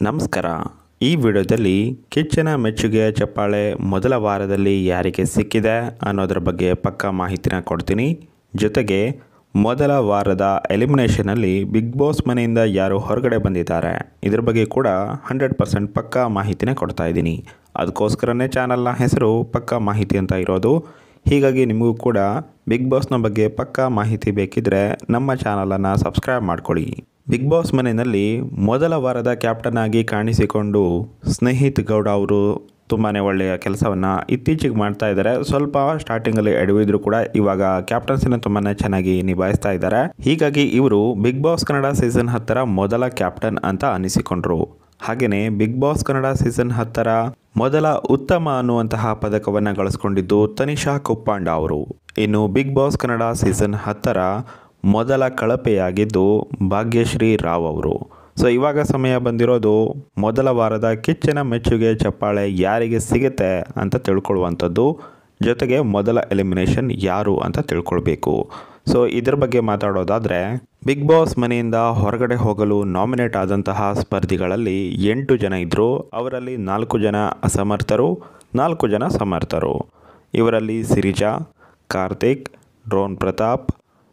ನಮಸ್ಕಾರ ಈ ವಿಡಿಯೋದಲ್ಲಿ ಕಿಚ್ಚನ ಮೆಚ್ಚುಗೆಯ ಚಪ್ಪಾಳೆ ಮೊದಲ ವಾರದಲ್ಲಿ ಯಾರಿಗೆ ಸಿಕ್ಕಿದೆ ಅನ್ನೋದರ ಬಗ್ಗೆ ಪಕ್ಕಾ ಮಾಹಿತಿನ ಕೊಡ್ತೀನಿ ಜೊತೆಗೆ ಮೊದಲ ವಾರದ ಎಲಿಮಿನೇಷನಲ್ಲಿ ಬಿಗ್ ಬಾಸ್ ಮನೆಯಿಂದ ಯಾರು ಹೊರಗಡೆ ಬಂದಿದ್ದಾರೆ ಇದ್ರ ಬಗ್ಗೆ ಕೂಡ ಹಂಡ್ರೆಡ್ ಪರ್ಸೆಂಟ್ ಪಕ್ಕಾ ಮಾಹಿತಿನ ಕೊಡ್ತಾ ಇದ್ದೀನಿ ಅದಕ್ಕೋಸ್ಕರನೇ ಚಾನಲ್ನ ಹೆಸರು ಪಕ್ಕಾ ಮಾಹಿತಿ ಅಂತ ಇರೋದು ಹೀಗಾಗಿ ನಿಮಗೂ ಕೂಡ ಬಿಗ್ ಬಾಸ್ನ ಬಗ್ಗೆ ಪಕ್ಕಾ ಮಾಹಿತಿ ಬೇಕಿದ್ರೆ ನಮ್ಮ ಚಾನಲನ್ನು ಸಬ್ಸ್ಕ್ರೈಬ್ ಮಾಡ್ಕೊಳ್ಳಿ ಬಿಗ್ ಬಾಸ್ ಮನೆಯಲ್ಲಿ ಮೊದಲ ವಾರದ ಕ್ಯಾಪ್ಟನ್ ಆಗಿ ಕಾಣಿಸಿಕೊಂಡು ಸ್ನೇಹಿತ್ ಗೌಡ ಅವರು ತುಂಬಾ ಒಳ್ಳೆಯ ಕೆಲಸವನ್ನು ಇತ್ತೀಚೆಗೆ ಮಾಡ್ತಾ ಇದ್ದಾರೆ ಸ್ವಲ್ಪ ಸ್ಟಾರ್ಟಿಂಗಲ್ಲಿ ಎಡವಿದ್ರು ಕೂಡ ಇವಾಗ ಕ್ಯಾಪ್ಟನ್ಸಿನ ತುಂಬಾ ಚೆನ್ನಾಗಿ ನಿಭಾಯಿಸ್ತಾ ಇದ್ದಾರೆ ಹೀಗಾಗಿ ಇವರು ಬಿಗ್ ಬಾಸ್ ಕನ್ನಡ ಸೀಸನ್ ಹತ್ತರ ಮೊದಲ ಕ್ಯಾಪ್ಟನ್ ಅಂತ ಅನಿಸಿಕೊಂಡ್ರು ಹಾಗೆಯೇ ಬಿಗ್ ಬಾಸ್ ಕನ್ನಡ ಸೀಸನ್ ಹತ್ತರ ಮೊದಲ ಉತ್ತಮ ಅನ್ನುವಂತಹ ಪದಕವನ್ನು ಗಳಿಸ್ಕೊಂಡಿದ್ದು ತನಿಷಾ ಕುಪ್ಪಾಂಡ ಅವರು ಇನ್ನು ಬಿಗ್ ಬಾಸ್ ಕನ್ನಡ ಸೀಸನ್ ಹತ್ತರ ಮೊದಲ ಕಳಪೆಯಾಗಿದ್ದು ಭಾಗ್ಯಶ್ರೀ ರಾವ್ ಅವರು ಸೊ ಇವಾಗ ಸಮಯ ಬಂದಿರೋದು ಮೊದಲ ವಾರದ ಕಿಚ್ಚನ ಮೆಚ್ಚುಗೆ ಚಪ್ಪಾಳೆ ಯಾರಿಗೆ ಸಿಗುತ್ತೆ ಅಂತ ತಿಳ್ಕೊಳ್ಳುವಂಥದ್ದು ಜೊತೆಗೆ ಮೊದಲ ಎಲಿಮಿನೇಷನ್ ಯಾರು ಅಂತ ತಿಳ್ಕೊಳ್ಬೇಕು ಸೊ ಇದ್ರ ಬಗ್ಗೆ ಮಾತಾಡೋದಾದರೆ ಬಿಗ್ ಬಾಸ್ ಮನೆಯಿಂದ ಹೊರಗಡೆ ಹೋಗಲು ನಾಮಿನೇಟ್ ಆದಂತಹ ಸ್ಪರ್ಧಿಗಳಲ್ಲಿ ಎಂಟು ಜನ ಇದ್ದರು ಅವರಲ್ಲಿ ನಾಲ್ಕು ಜನ ಅಸಮರ್ಥರು ನಾಲ್ಕು ಜನ ಸಮರ್ಥರು ಇವರಲ್ಲಿ Sirija Karthik drone Prathap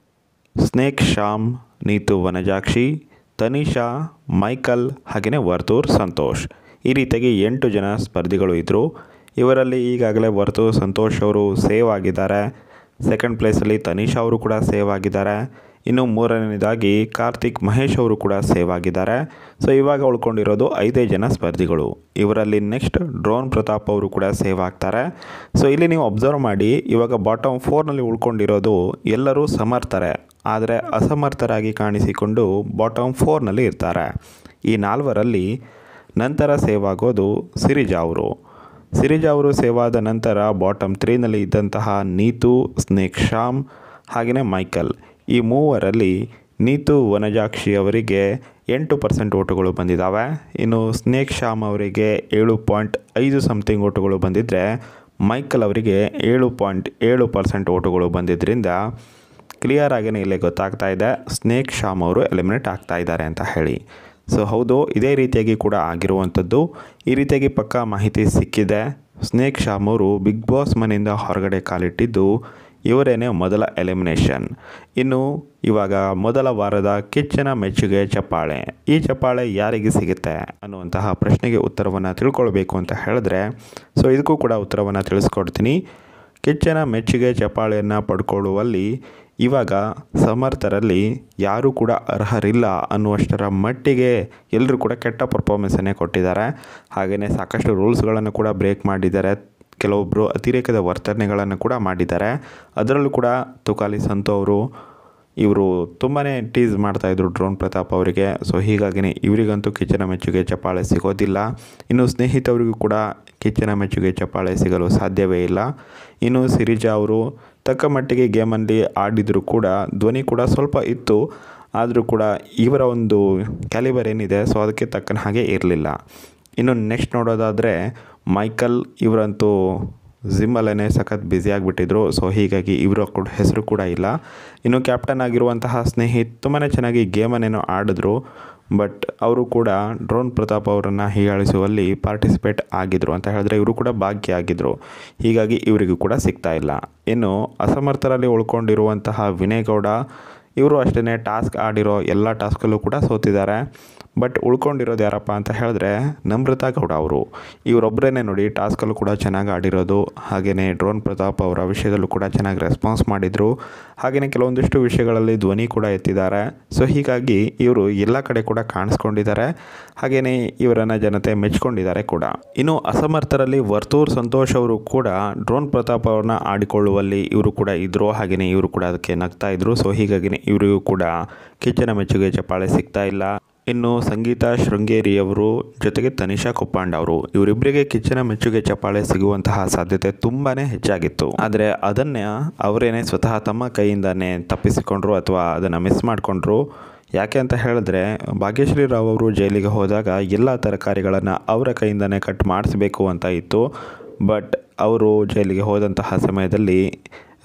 snake Shyam Neethu Vanajakshi Tanisha Michael ಹಾಗೆಯೇ ವರ್ತೂರ್ ಸಂತೋಷ್ ಈ ರೀತಿಯಾಗಿ ಎಂಟು ಜನ ಸ್ಪರ್ಧಿಗಳು ಇದ್ದರು ಇವರಲ್ಲಿ ಈಗಾಗಲೇ ವರ್ತೂರ್ ಸಂತೋಷ್ ಅವರು ಸೇವ್ ಆಗಿದ್ದಾರೆ ಸೆಕೆಂಡ್ ಪ್ಲೇಸಲ್ಲಿ ತನಿಷಾ ಅವರು ಕೂಡ ಸೇವ್ ಆಗಿದ್ದಾರೆ ಇನ್ನು ಮೂರನೇದಾಗಿ ಕಾರ್ತಿಕ್ ಮಹೇಶ್ ಅವರು ಕೂಡ ಸೇವ್ ಆಗಿದ್ದಾರೆ ಸೊ ಇವಾಗ ಉಳ್ಕೊಂಡಿರೋದು ಐದೇ ಜನ ಸ್ಪರ್ಧಿಗಳು ಇವರಲ್ಲಿ ನೆಕ್ಸ್ಟ್ ಡ್ರೋನ್ ಪ್ರತಾಪ್ ಅವರು ಕೂಡ ಸೇವ್ ಆಗ್ತಾರೆ ಸೊ ಇಲ್ಲಿ ನೀವು ಅಬ್ಸರ್ವ್ ಮಾಡಿ ಇವಾಗ ಬಾಟಮ್ ಫೋರ್ನಲ್ಲಿ ಉಳ್ಕೊಂಡಿರೋದು ಎಲ್ಲರೂ ಸಮರ್ಥರೆ ಆದರೆ ಅಸಮರ್ಥರಾಗಿ ಕಾಣಿಸಿಕೊಂಡು ಬಾಟಮ್ ಫೋರ್ನಲ್ಲಿ ಇರ್ತಾರೆ ಈ ನಾಲ್ವರಲ್ಲಿ ನಂತರ ಸೇವ್ ಆಗೋದು ಸಿರಿಜಾ ಅವರು ಸಿರಿಜಾ ಅವರು ಸೇವ್ ಆದ ನಂತರ ಬಾಟಮ್ ತ್ರೀನಲ್ಲಿ ಇದ್ದಂತಹ ನೀತು ಸ್ನೇಕ್ ಶ್ಯಾಮ್ ಹಾಗೆಯೇ ಮೈಕಲ್ ಈ ಮೂವರಲ್ಲಿ ನೀತು ವನಜಾಕ್ಷಿ ಅವರಿಗೆ ಎಂಟು ಪರ್ಸೆಂಟ್ ಓಟುಗಳು ಬಂದಿದ್ದಾವೆ ಇನ್ನು ಸ್ನೇಕ್ ಶ್ಯಾಮ್ ಅವರಿಗೆ ಏಳು ಪಾಯಿಂಟ್ ಐದು ಸಮಥಿಂಗ್ ಓಟುಗಳು ಬಂದಿದ್ದರೆ ಮೈಕಲ್ ಅವರಿಗೆ ಏಳು ಪಾಯಿಂಟ್ ಏಳು ಪರ್ಸೆಂಟ್ ಓಟುಗಳು ಬಂದಿದ್ದರಿಂದ ಕ್ಲಿಯರ್ ಆಗೇ ಇಲ್ಲೇ ಗೊತ್ತಾಗ್ತಾ ಇದೆ ಸ್ನೇಕ್ ಶ್ಯಾಮ್ ಅವರು ಎಲಿಮಿನೇಟ್ ಆಗ್ತಾ ಇದ್ದಾರೆ ಅಂತ ಹೇಳಿ ಸೊ ಹೌದು ಇದೇ ರೀತಿಯಾಗಿ ಕೂಡ ಆಗಿರುವಂಥದ್ದು ಈ ರೀತಿಯಾಗಿ ಪಕ್ಕಾ ಮಾಹಿತಿ ಸಿಕ್ಕಿದೆ ಸ್ನೇಕ್ ಶ್ಯಾಮ್ ಅವರು ಬಿಗ್ ಬಾಸ್ ಮನೆಯಿಂದ ಹೊರಗಡೆ ಕಾಲಿಟ್ಟಿದ್ದು ಇವರೇನೇ ಮೊದಲ ಎಲಿಮಿನೇಷನ್ ಇನ್ನು ಇವಾಗ ಮೊದಲ ವಾರದ ಕಿಚ್ಚನ ಮೆಚ್ಚುಗೆ ಚಪ್ಪಾಳೆ ಈ ಚಪ್ಪಾಳೆ ಯಾರಿಗೆ ಸಿಗುತ್ತೆ ಅನ್ನುವಂತಹ ಪ್ರಶ್ನೆಗೆ ಉತ್ತರವನ್ನು ತಿಳ್ಕೊಳ್ಬೇಕು ಅಂತ ಹೇಳಿದ್ರೆ ಸೊ ಇದಕ್ಕೂ ಕೂಡ ಉತ್ತರವನ್ನು ತಿಳಿಸ್ಕೊಡ್ತೀನಿ ಕಿಚ್ಚನ ಮೆಚ್ಚುಗೆ ಚಪ್ಪಾಳೆಯನ್ನು ಪಡ್ಕೊಳ್ಳುವಲ್ಲಿ ಇವಾಗ ಸಮರ್ಥರಲ್ಲಿ ಯಾರೂ ಕೂಡ ಅರ್ಹರಿಲ್ಲ ಅನ್ನುವಷ್ಟರ ಮಟ್ಟಿಗೆ ಎಲ್ಲರೂ ಕೂಡ ಕೆಟ್ಟ ಪರ್ಫಾರ್ಮೆನ್ಸನ್ನೇ ಕೊಟ್ಟಿದ್ದಾರೆ ಹಾಗೆಯೇ ಸಾಕಷ್ಟು ರೂಲ್ಸ್ಗಳನ್ನು ಕೂಡ ಬ್ರೇಕ್ ಮಾಡಿದ್ದಾರೆ ಕೆಲವೊಬ್ಬರು ಅತಿರೇಕದ ವರ್ತನೆಗಳನ್ನು ಕೂಡ ಮಾಡಿದ್ದಾರೆ ಅದರಲ್ಲೂ ಕೂಡ ತುಕಾಲಿ ಸಂತು ಅವರು ಇವರು ತುಂಬಾ ಟೀಸ್ ಮಾಡ್ತಾಯಿದ್ರು ಡ್ರೋನ್ ಪ್ರತಾಪ್ ಅವರಿಗೆ ಸೊ ಹೀಗಾಗಿನೇ ಇವರಿಗಂತೂ ಕಿಚ್ಚನ ಮೆಚ್ಚುಗೆ ಚಪ್ಪಾಳೆ ಸಿಗೋದಿಲ್ಲ ಇನ್ನು ಸ್ನೇಹಿತವರಿಗೂ ಕೂಡ ಕಿಚ್ಚನ ಮೆಚ್ಚುಗೆ ಚಪ್ಪಾಳೆ ಸಿಗಲು ಸಾಧ್ಯವೇ ಇಲ್ಲ ಇನ್ನು ಸಿರಿಜಾ ಅವರು ತಕ್ಕ ಮಟ್ಟಿಗೆ ಗೇಮಲ್ಲಿ ಆಡಿದರೂ ಕೂಡ ಧ್ವನಿ ಕೂಡ ಸ್ವಲ್ಪ ಇತ್ತು ಆದರೂ ಕೂಡ ಇವರ ಒಂದು ಕ್ಯಾಲಿಬರ್ ಏನಿದೆ ಸೊ ಅದಕ್ಕೆ ತಕ್ಕನ ಹಾಗೆ ಇರಲಿಲ್ಲ ಇನ್ನು ನೆಕ್ಸ್ಟ್ ನೋಡೋದಾದರೆ ಮೈಕಲ್ ಇವರಂತೂ ಜಿಮ್ಮಲ್ಲೇ ಸಖತ್ ಬ್ಯುಸಿ ಆಗಿಬಿಟ್ಟಿದ್ರು ಸೊ ಹೀಗಾಗಿ ಇವರ ಕೂಡ ಹೆಸರು ಕೂಡ ಇಲ್ಲ ಇನ್ನು ಕ್ಯಾಪ್ಟನ್ ಆಗಿರುವಂತಹ ಸ್ನೇಹಿತ್ ತುಂಬಾ ಚೆನ್ನಾಗಿ ಗೇಮನ್ನೇನೋ ಆಡಿದ್ರು ಬಟ್ ಅವರು ಕೂಡ ಡ್ರೋನ್ ಪ್ರತಾಪ್ ಅವರನ್ನು ಹೀಯಾಳಿಸುವಲ್ಲಿ ಪಾರ್ಟಿಸಿಪೇಟ್ ಆಗಿದ್ರು ಅಂತ ಹೇಳಿದ್ರೆ ಇವರು ಕೂಡ ಭಾಗಿಯಾಗಿದ್ದರು ಹೀಗಾಗಿ ಇವರಿಗೂ ಕೂಡ ಸಿಗ್ತಾ ಇಲ್ಲ ಇನ್ನು ಅಸಮರ್ಥರಲ್ಲಿ ಉಳ್ಕೊಂಡಿರುವಂತಹ ವಿನಯ್ ಗೌಡ ಇವರು ಅಷ್ಟೇ ಟಾಸ್ಕ್ ಆಡಿರೋ ಎಲ್ಲ ಟಾಸ್ಕಲ್ಲೂ ಕೂಡ ಸೋತಿದ್ದಾರೆ ಬಟ್ ಉಳ್ಕೊಂಡಿರೋದು ಯಾರಪ್ಪ ಅಂತ ಹೇಳಿದ್ರೆ ನಮ್ರತಾ ಗೌಡ ಅವರು ಇವರೊಬ್ಬರೇ ನೋಡಿ ಟಾಸ್ಕಲ್ಲೂ ಕೂಡ ಚೆನ್ನಾಗಿ ಆಡಿರೋದು ಹಾಗೆಯೇ ಡ್ರೋನ್ ಪ್ರತಾಪ್ ಅವರ ವಿಷಯದಲ್ಲೂ ಕೂಡ ಚೆನ್ನಾಗಿ ರೆಸ್ಪಾನ್ಸ್ ಮಾಡಿದರು ಹಾಗೆಯೇ ಕೆಲವೊಂದಿಷ್ಟು ವಿಷಯಗಳಲ್ಲಿ ಧ್ವನಿ ಕೂಡ ಎತ್ತಿದ್ದಾರೆ ಸೊ ಹೀಗಾಗಿ ಇವರು ಎಲ್ಲ ಕಡೆ ಕೂಡ ಕಾಣಿಸ್ಕೊಂಡಿದ್ದಾರೆ ಹಾಗೆಯೇ ಇವರನ್ನು ಜನತೆ ಮೆಚ್ಕೊಂಡಿದ್ದಾರೆ ಕೂಡ ಇನ್ನು ಅಸಮರ್ಥರಲ್ಲಿ ವರ್ತೂರ್ ಸಂತೋಷ್ ಅವರು ಕೂಡ ಡ್ರೋನ್ ಪ್ರತಾಪ್ ಅವ್ರನ್ನ ಆಡಿಕೊಳ್ಳುವಲ್ಲಿ ಇವರು ಕೂಡ ಇದ್ದರು ಹಾಗೆಯೇ ಇವರು ಕೂಡ ಅದಕ್ಕೆ ನಗ್ತಾ ಇದ್ರು ಸೊ ಹೀಗಾಗಿ ಇವರಿಗೂ ಕೂಡ ಕಿಚ್ಚನ ಮೆಚ್ಚುಗೆ ಚಪ್ಪಾಳೆ ಸಿಗ್ತಾ ಇಲ್ಲ ಇನ್ನು ಸಂಗೀತ ಶೃಂಗೇರಿಯವರು ಜೊತೆಗೆ ತನಿಷಾ ಕುಪ್ಪಾಂಡ್ ಅವರು ಇವರಿಬ್ಬರಿಗೆ ಕಿಚ್ಚನ ಮೆಚ್ಚುಗೆ ಚಪ್ಪಾಳೆ ಸಿಗುವಂತಹ ಸಾಧ್ಯತೆ ತುಂಬಾ ಹೆಚ್ಚಾಗಿತ್ತು ಆದರೆ ಅದನ್ನೇ ಅವರೇನೆ ಸ್ವತಃ ತಮ್ಮ ಕೈಯಿಂದನೇ ತಪ್ಪಿಸಿಕೊಂಡ್ರು ಅಥವಾ ಅದನ್ನು ಮಿಸ್ ಮಾಡಿಕೊಂಡ್ರು ಯಾಕೆ ಅಂತ ಹೇಳಿದ್ರೆ ಭಾಗ್ಯಶ್ರೀ ರಾವ್ ಅವರು ಜೈಲಿಗೆ ಹೋದಾಗ ಎಲ್ಲ ತರಕಾರಿಗಳನ್ನು ಅವರ ಕೈಯಿಂದನೇ ಕಟ್ ಮಾಡಿಸ್ಬೇಕು ಅಂತ ಇತ್ತು ಬಟ್ ಅವರು ಜೈಲಿಗೆ ಹೋದಂತಹ ಸಮಯದಲ್ಲಿ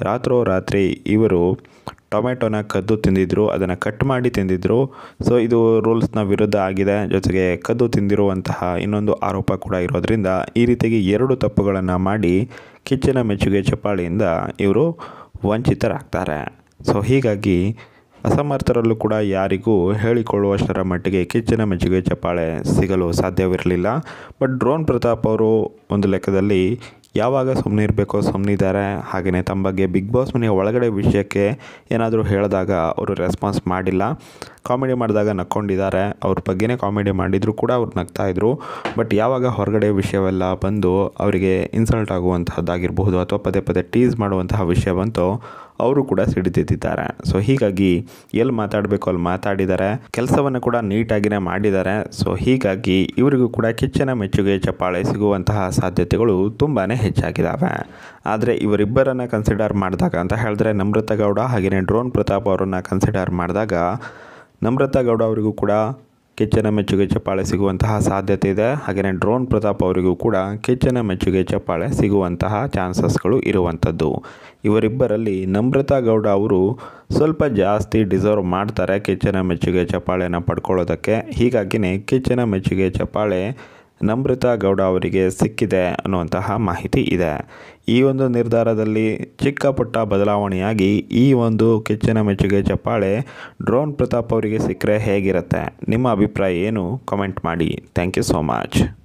ರಾತ್ರೋರಾತ್ರಿ ಇವರು ಟೊಮೆಟೊನ ಕದ್ದು ತಿಂದಿದ್ರು ಅದನ್ನು ಕಟ್ ಮಾಡಿ ತಿಂದಿದ್ರು ಸೊ ಇದು ರೂಲ್ಸ್ನ ವಿರುದ್ಧ ಆಗಿದೆ ಜೊತೆಗೆ ಕದ್ದು ತಿಂದಿರುವಂತಹ ಇನ್ನೊಂದು ಆರೋಪ ಕೂಡ ಇರೋದ್ರಿಂದ ಈ ರೀತಿಯಾಗಿ ಎರಡು ತಪ್ಪುಗಳನ್ನು ಮಾಡಿ ಕಿಚ್ಚನ ಮೆಚ್ಚುಗೆ ಚಪ್ಪಾಳಿಯಿಂದ ಇವರು ವಂಚಿತರಾಗ್ತಾರೆ ಸೊ ಹೀಗಾಗಿ ಅಸಮರ್ಥರಲ್ಲೂ ಕೂಡ ಯಾರಿಗೂ ಹೇಳಿಕೊಳ್ಳುವಷ್ಟರ ಮಟ್ಟಿಗೆ ಕಿಚ್ಚನ ಮೆಚ್ಚುಗೆ ಚಪ್ಪಾಳೆ ಸಿಗಲು ಸಾಧ್ಯವಿರಲಿಲ್ಲ ಬಟ್ ಡ್ರೋನ್ ಪ್ರತಾಪ್ ಅವರು ಒಂದು ಲೆಕ್ಕದಲ್ಲಿ ಯಾವಾಗ ಸುಮ್ಮನೆ ಇರಬೇಕೋ ಸುಮ್ಮನಿದ್ದಾರೆ ಹಾಗೆಯೇ ತಮ್ಮ ಬಗ್ಗೆ ಬಿಗ್ ಬಾಸ್ ಮನೆಯ ಒಳಗಡೆ ವಿಷಯಕ್ಕೆ ಏನಾದರೂ ಹೇಳಿದಾಗ ಅವರು ರೆಸ್ಪಾನ್ಸ್ ಮಾಡಿಲ್ಲ ಕಾಮಿಡಿ ಮಾಡಿದಾಗ ನಕ್ಕೊಂಡಿದ್ದಾರೆ ಅವ್ರ ಬಗ್ಗೆನೇ ಕಾಮಿಡಿ ಮಾಡಿದರೂ ಕೂಡ ಅವ್ರು ನಗ್ತಾಯಿದ್ರು ಬಟ್ ಯಾವಾಗ ಹೊರಗಡೆ ವಿಷಯವೆಲ್ಲ ಬಂದು ಅವರಿಗೆ ಇನ್ಸಲ್ಟ್ ಆಗುವಂತಹದ್ದಾಗಿರಬಹುದು ಅಥವಾ ಪದೇ ಪದೇ ಟೀಸ್ ಮಾಡುವಂತಹ ವಿಷಯ ಬಂತು ಅವರು ಕೂಡ ಸಿಡಿದಿದ್ದಾರೆ ಸೊ ಹೀಗಾಗಿ ಎಲ್ಲಿ ಮಾತಾಡಬೇಕು ಅಲ್ಲಿ ಮಾತಾಡಿದ್ದಾರೆ ಕೆಲಸವನ್ನು ಕೂಡ ನೀಟಾಗಿಯೇ ಮಾಡಿದ್ದಾರೆ ಸೊ ಹೀಗಾಗಿ ಇವರಿಗೂ ಕೂಡ ಕಿಚ್ಚನ ಮೆಚ್ಚುಗೆ ಚಪ್ಪಾಳೆ ಸಿಗುವಂತಹ ಸಾಧ್ಯತೆಗಳು ತುಂಬಾ ಹೆಚ್ಚಾಗಿದ್ದಾವೆ ಆದರೆ ಇವರಿಬ್ಬರನ್ನು ಕನ್ಸಿಡರ್ ಮಾಡಿದಾಗ ಅಂತ ಹೇಳಿದ್ರೆ ನಮ್ರತಾ ಗೌಡ ಹಾಗೆಯೇ ಡ್ರೋನ್ ಪ್ರತಾಪ್ ಅವರನ್ನು ಕನ್ಸಿಡರ್ ಮಾಡಿದಾಗ ನಮ್ರತಾ ಗೌಡ ಅವರಿಗೂ ಕೂಡ ಕಿಚ್ಚನ ಮೆಚ್ಚುಗೆ ಚಪ್ಪಾಳೆ ಸಿಗುವಂತಹ ಸಾಧ್ಯತೆ ಇದೆ ಹಾಗೆಯೇ ಡ್ರೋನ್ ಪ್ರತಾಪ್ ಅವರಿಗೂ ಕೂಡ ಕಿಚ್ಚನ ಮೆಚ್ಚುಗೆ ಚಪ್ಪಾಳೆ ಸಿಗುವಂತಹ ಚಾನ್ಸಸ್ಗಳು ಇರುವಂಥದ್ದು ಇವರಿಬ್ಬರಲ್ಲಿ ನಮ್ರತಾ ಗೌಡ ಅವರು ಸ್ವಲ್ಪ ಜಾಸ್ತಿ ಡಿಸರ್ವ್ ಮಾಡ್ತಾರೆ ಕಿಚ್ಚನ ಮೆಚ್ಚುಗೆ ಚಪ್ಪಾಳೆನ ಪಡ್ಕೊಳ್ಳೋದಕ್ಕೆ ಹೀಗಾಗಿಯೇ ಕಿಚ್ಚನ ಮೆಚ್ಚುಗೆ ಚಪ್ಪಾಳೆ ನಮ್ರತಾ ಗೌಡ ಅವರಿಗೆ ಸಿಕ್ಕಿದೆ ಅನ್ನುವಂತಹ ಮಾಹಿತಿ ಇದೆ ಈ ಒಂದು ನಿರ್ಧಾರದಲ್ಲಿ ಚಿಕ್ಕ ಪುಟ್ಟ ಬದಲಾವಣೆಯಾಗಿ ಈ ಒಂದು ಕಿಚ್ಚನ ಮೆಚ್ಚುಗೆ ಚಪ್ಪಾಳೆ ಡ್ರೋನ್ ಪ್ರತಾಪ್ ಅವರಿಗೆ ಸಿಕ್ಕರೆ ಹೇಗಿರುತ್ತೆ ನಿಮ್ಮ ಅಭಿಪ್ರಾಯ ಏನು ಕಮೆಂಟ್ ಮಾಡಿ ಥ್ಯಾಂಕ್ ಯು ಸೋ ಮಚ್